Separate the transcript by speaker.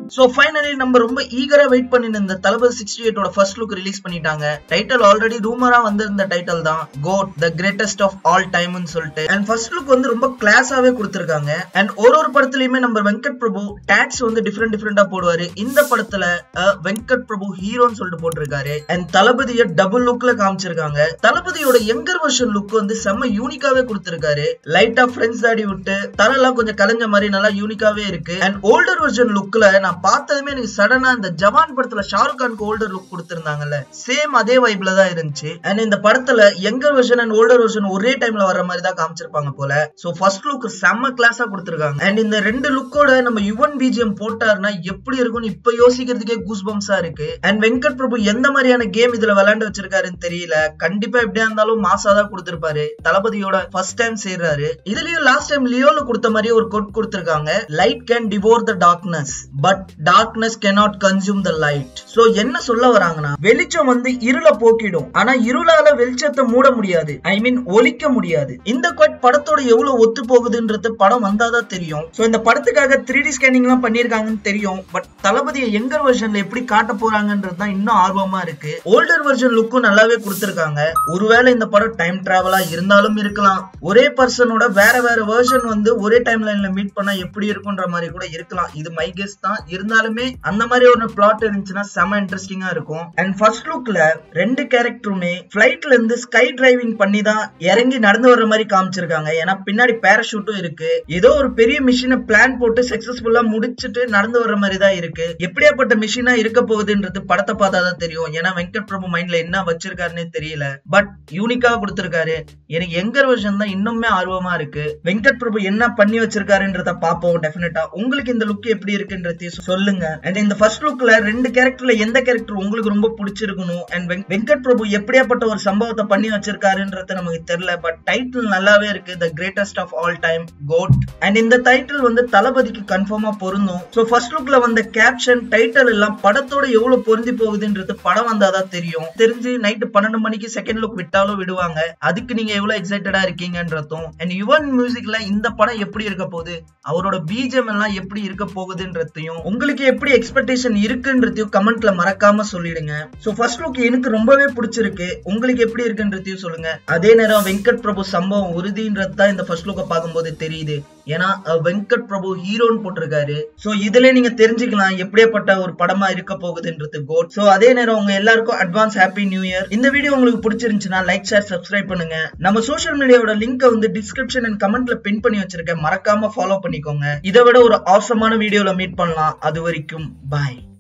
Speaker 1: so finally நம்ம ரொம்ப ஈகரா wait பண்ணின இந்த தளபதி சிக்ஸ்டி எயிட்டோட ஃபர்ஸ்ட் லுக் ரிலீஸ் பண்ணிட்டாங்க டைட்டில் ஆல்ரெடி ரூமரா வந்திருந்த டைட்டில் தான் GOAT the greatest of all டைம்னு சொல்லிட்டு அண்ட் ஃபர்ஸ்ட் லுக் வந்து ரொம்ப கிளாஸாவே கொடுத்திருக்காங்க அண்ட் ஒரு ஒரு படத்துலயுமே நம்ம வெங்கட் பிரபு டேக்ஸ் வந்து டிஃப்ரெண்ட் டிஃப்ரெண்டா போடுவாரு இந்த படத்துல அஹ், வெங்கட் பிரபு ஹீரோன்னு சொல்லிட்டு போட்டிருக்காரு அண்ட் தளபதிய டபுள் லுக்ல காமிச்சிருக்காங்க தளபதியோட யங்கர் வெர்ஷன் லுக் வந்து செம்ம யூனிக்காவே கொடுத்திருக்காரு லைட்டா ஃப்ரெண்ட்ஸ் தாடி விட்டு தலெல்லாம் கொஞ்சம் கலைஞ்ச மாதிரி நல்லா யூனிக்காவே இருக்கு அண்ட் ஓல்டர் வெர்ஷன் லுக்ல நான் பார்த்ததுமே எனக்கு சடனா இந்த ஜவான் படத்துல ஷாருக் கானுக்கு ஓல்டர் லுக் கொடுத்திருந்தாங்கல்ல சேம் அதே வைப்ல தான் இருந்துச்சு அண்ட் இந்த படத்துல younger version and older version ஒரே டைம்ல வர மாதிரி தான் காமிச்சிருப்பாங்க போல சோ ஃபர்ஸ்ட் லுக் செம்ம கிளாஸா கொடுத்திருக்காங்க அண்ட் இந்த ரெண்டு லுக்கோட நம்ம யுவன் பிஜிஎம் போட்டாருன்னா எப்படி இருக்கும்னு இப்ப யோசிக்கிறதுக்கே கூஸ் பம்ஸா இருக்கு அண்ட் வெங்கட் பிரபு எந்த மாதிரியான கேம் இதுல விளையாண்டு வச்சிருக்காருன்னு தெரியல கண்டிப்பா எப்படியா இருந்தாலும் மாசா தான் கொடுத்திருப்பாரு தளபதியோட ஃபர்ஸ்ட் டைம் சேர்றாரு இதுலயும் லாஸ்ட் டைம் லியோல கொடுத்த மாதிரி ஒரு கோட் கொடுத்திருக்காங்க light can devour the darkness but darkness cannot consume the light so என்ன சொல்ல வராங்கன்னா வெளிச்சம் வந்து இருள போக்கிடும் ஆனா இருளால வெளிச்சத்தை மூட முடியாது ஐ மீன் ஒலிக்க முடியாது இந்த கோட் படத்தோட எவ்வளவு ஒத்து போகுதுன்றது படம் வந்தாதான் தெரியும் சோ இந்த படத்துக்காக த்ரீ டி ஸ்கேனிங் எல்லாம் பண்ணிருக்காங்கன்னு தெரியும் பட் தளபதியை எங்கர் வெர்ஷன்ல எப்படி காட்ட போறாங்கன்றது தான் இன்னும் ஆர்வமா இருக்கு ஓல்டர் வெர்ஷன் லுக்கும் நல்லாவே கொடுத்திருக்காங்க ஒருவேளை இந்த படம் டைம் டிராவலா இருந்தாலும் இருக்கலாம் ஒரே பர்சனோட வேற வேற வெர்ஷன் வந்து ஒரே டைம் லைன்ல மீட் பண்ணா எப்படி இருக்கும்ன்ற மாதிரி கூட இருக்கலாம் இது மை கெஸ் தான் இருந்தாலுமே அந்த மாதிரி ஒரு பிளாட் இருந்துச்சுன்னா செம இன்ட்ரெஸ்டிங்கா இருக்கும் அண்ட் ஃபர்ஸ்ட் லுக்ல ரெண்டு கேரக்டருமே பிளைட்ல இருந்து ஸ்கை டிரைவிங் பண்ணி தான் இறங்கி நடந்து வர்ற மாதிரி காமிச்சிருக்காங்க ஏன்னா பின்னாடி பேராஷூட்டும் இருக்கு ஏதோ ஒரு பெரிய மிஷினை பிளான் போட்டு சக்சஸ்ஃபுல்லா முடிச்சிட்டு நடந்து வர்ற மாதிரி தான் இருக்கு எப்படியாப்பட்ட மிஷினா இருக்க போகுதுன்றது படத்தை பார்த்தா தான் தெரியும் ஏன்னா வெங்கட் பிரபு மைண்ட்ல என்ன வச்சிருக்காருன்னே தெரியல பட் யூனிக்கா கொடுத்திருக்காரு எனக்கு எங்கர் வெர்ஷன் தான் இன்னுமே ஆர்வமா இருக்கு வெங்கட் பிரபு என்ன பண்ணி வச்சிருக்காருன்றத பாப்போம் டெஃபினட்டா உங்களுக்கு இந்த லுக் எப்படி இருக்குன்றதையும் சொல்லுங்க அண்ட் இந்த ஃபர்ஸ்ட் லுக்ல ரெண்டு கேரக்டர்ல எந்த கேரக்டர் உங்களுக்கு ரொம்ப பிடிச்சிருக்கணும் அண்ட் வெங்கட் பிரபு எப்படியாப்பட்ட ஒரு சம்பவத்தை பண்ணி வச்சிருக்காருன்றது நமக்கு தெரியல பட் டைட்டில் நல்லாவே இருக்கு the greatest of all time GOAT and இந்த டைட்டில் வந்து தளபதிக்கு கன்ஃபார்மா பொருந்தும் சோ ஃபர்ஸ்ட் லுக்ல வந்த கேப்ஷன் டைட்டில் எல்லாம் படத்தோட எவ்வளவு பொருந்தி போகுதுன்றது படம் வந்தாதான் தெரியும் தெரிஞ்சு நைட்டு பன்னெண்டு மணிக்கு செகண்ட் லுக் விட்டாலும் விடுவாங்க அதுக்கு நீங்க எவ்வளவு எக்ஸைட்டடா இருக்கீங்கன்றதும் அண்ட் யுவன் மியூசிக்ல இந்த படம் எப்படி இருக்க போகுது அவரோட பிஜிஎம் எல்லாம் எப்படி இருக்க போகுதுன்றதையும் உங்களுக்கு எப்படி எக்ஸ்பெக்டேஷன் இருக்குன்றதையும் கமெண்ட்ல மறக்காம சொல்லிடுங்க சோ ஃபர்ஸ்ட் லுக் எனக்கு ரொம்பவே பிடிச்சிருக்கு உங்களுக்கு எப்படி இருக்குன்றதையும் சொல்லுங்க அதே நேரம் வெங்கட் பிரபு சம்பவம் உறுதின்றது தான் இந்த ஃபர்ஸ்ட் லுக்கை பார்க்கும்போது தெரியுது ஏன்னா அஹ், வெங்கட் பிரபு ஹீரோன்னு போட்டிருக்காரு சோ இதுல நீங்க தெரிஞ்சுக்கலாம் எப்படியாப்பட்ட ஒரு படமா இருக்க போகுதுன்றது கோட் சோ அதே நேரம் உங்க எல்லாருக்கும் அட்வான்ஸ் ஹாப்பி நியூ இயர் இந்த வீடியோ உங்களுக்கு பிடிச்சிருந்துச்சுன்னா லைக் ஷேர் சப்ஸ்கிரைப் பண்ணுங்க நம்ம சோஷியல் மீடியாவோட லிங்க் வந்து டிஸ்கிரிப்ஷன் அண்ட் கமெண்ட்ல பின் பண்ணி வச்சிருக்கேன் மறக்காம ஃபாலோ பண்ணிக்கோங்க இதை விட ஒரு ஆசமான வீடியோல மீட் பண்ணலாம் அது வரைக்கும் பாய்